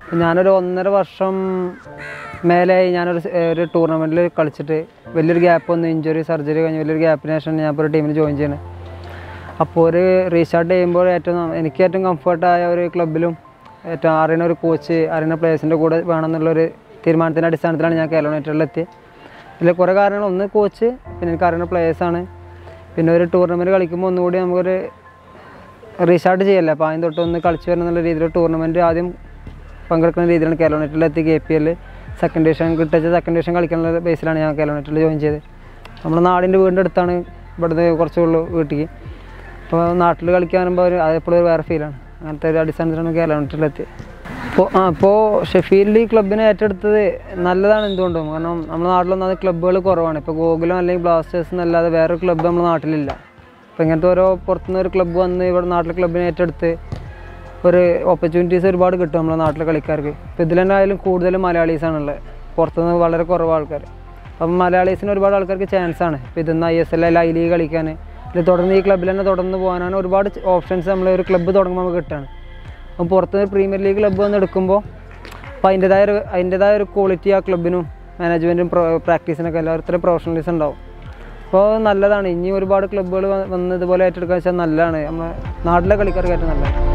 ഞാനൊരു ഒന്നര വർഷം മേലെയായി ഞാനൊരു സ്- ഒരു ടൂർണമെൻറ്റിൽ കളിച്ചിട്ട് വലിയൊരു ഗ്യാപ്പ് വന്നു ഇഞ്ചുറി സർജറി കഴിഞ്ഞ് വലിയൊരു ഗ്യാപ്പിന് ശേഷം ഞാൻ ഇപ്പോൾ ഒരു ടീമിൽ ജോയിൻ ചെയ്യണത് അപ്പോൾ ഒരു റീസ്റ്റാർട്ട് ചെയ്യുമ്പോൾ ഏറ്റവും ന- എനിക്ക് ഏറ്റവും കംഫർട്ടായ ഒരു ക്ലബിലും ഏറ്റവും അറിയുന്ന ഒരു കോച്ച് അറിയുന്ന പ്ലേയേഴ്സിൻ്റെ കൂടെ വേണമെന്നുള്ളൊരു തീരുമാനത്തിൻ്റെ അടിസ്ഥാനത്തിലാണ് ഞാൻ കേരള യുണൈറ്റഡിലെത്തിയത് ഇതിൽ കുറേ കാരണങ്ങൾ ഒന്ന് കോച്ച് പിന്നെ എനിക്ക് അറിയുന്ന പ്ലേയേഴ്സാണ് പിന്നെ ഒരു ടൂർണമെൻറ്റ് കളിക്കുമ്പോൾ ഒന്നുകൂടി നമുക്കൊരു റീസ്റ്റാർട്ട് ചെയ്യല്ലേ അപ്പോൾ ആദ്യം തൊട്ട് ഒന്ന് കളിച്ച് വരണം എന്നുള്ള രീതിയിൽ ടൂർണമെൻറ്റ് ആദ്യം പങ്കെടുക്കുന്ന രീതിയിലാണ് കേരള യുണൈറ്റഡിലെത്തി K P L second division കിട്ടിച്ച സെക്കൻഡ് ഡിവിഷൻ കളിക്കാനുള്ള ബേസിലാണ് ഞാൻ കേരള യുണൈറ്റഡിൽ ജോയിൻ ചെയ്തത് നമ്മുടെ നാടിൻ്റെ വീടിൻ്റെ അടുത്താണ് ഇവിടുന്ന് കുറച്ചേ ഉള്ളൂ വീട്ടിലേക്ക് അപ്പോൾ നാട്ടിൽ കളിക്കാൻ വരുമ്പോൾ ഒരു അതെപ്പോഴും ഒരു വേറെ ഫീലാണ് അങ്ങനത്തെ ഒരു അടിസ്ഥാനത്തിലാണ് കേരള യൂണിറ്റിലെത്തിയത് അപ്പോൾ ആ അപ്പോൾ ഷെഫീൽഡ് ഈ ക്ലബിനെ ഏറ്റെടുത്തത് നല്ലതാണ് എന്തുകൊണ്ടും കാരണം നമ്മുടെ നാട്ടിലൊന്നും അത് ക്ലബ്ബുകൾ കുറവാണ് ഇപ്പോൾ ഗോകുലം അല്ലെങ്കിൽ ബ്ലാസ്റ്റേഴ്സ് എന്നല്ലാതെ വേറൊരു ക്ലബ്ബ് നമ്മുടെ നാട്ടിലില്ല അപ്പോൾ ഇങ്ങനത്തെ ഓരോ പുറത്തുനിന്ന് ഒരു ക്ലബ്ബ് വന്ന് ഇവിടെ നാട്ടിലെ ക്ലബിനെ ഏറ്റെടുത്ത് ഒരു ഓപ്പർച്യൂണിറ്റീസ് ഒരുപാട് കിട്ടും നമ്മുടെ നാട്ടിലെ കളിക്കാർക്ക് ഇപ്പോൾ ഇതിൽ തന്നെ ആയാലും കൂടുതലും മലയാളീസാണുള്ളത് പുറത്തുനിന്ന് വളരെ കുറവ് ആൾക്കാർ അപ്പം മലയാളീസിന് ഒരുപാട് ആൾക്കാർക്ക് ചാൻസ് ആണ് ഇപ്പോൾ ഇതിന്ന് ഐ എസ് എൽ അല്ല ഐ ലീഗ് കളിക്കാൻ ഇത് തുടർന്ന് ഈ ക്ലബ്ബിൽ തന്നെ തുടർന്ന് പോകാനാണ് ഒരുപാട് ഓപ്ഷൻസ് നമ്മൾ ഒരു ക്ലബ്ബ് തുടങ്ങുമ്പോൾ നമുക്ക് കിട്ടുകയാണ് അപ്പം പുറത്തുനിന്ന് പ്രീമിയർ ലീഗ് ക്ലബ്ബ് വന്ന് എടുക്കുമ്പോൾ അപ്പോൾ അതിൻ്റെതായ ഒരു അതിൻ്റെതായ ഒരു ക്വാളിറ്റി ആ ക്ലബിനും മാനേജ്മെൻറ്റും പ്രാക്ടീസിനൊക്കെ എല്ലാവരും പ്രൊഫഷണലിസം ഉണ്ടാവും അപ്പോൾ നല്ലതാണ് ഇനി ഒരുപാട് ക്ലബ്ബുകൾ വന്ന് ഇതുപോലെ ഏറ്റെടുക്കുക വെച്ചാൽ നല്ലതാണ് നമ്മുടെ നാട്ടിലെ കളിക്കാർക്ക് ഏറ്റവും നല്ലതാണ്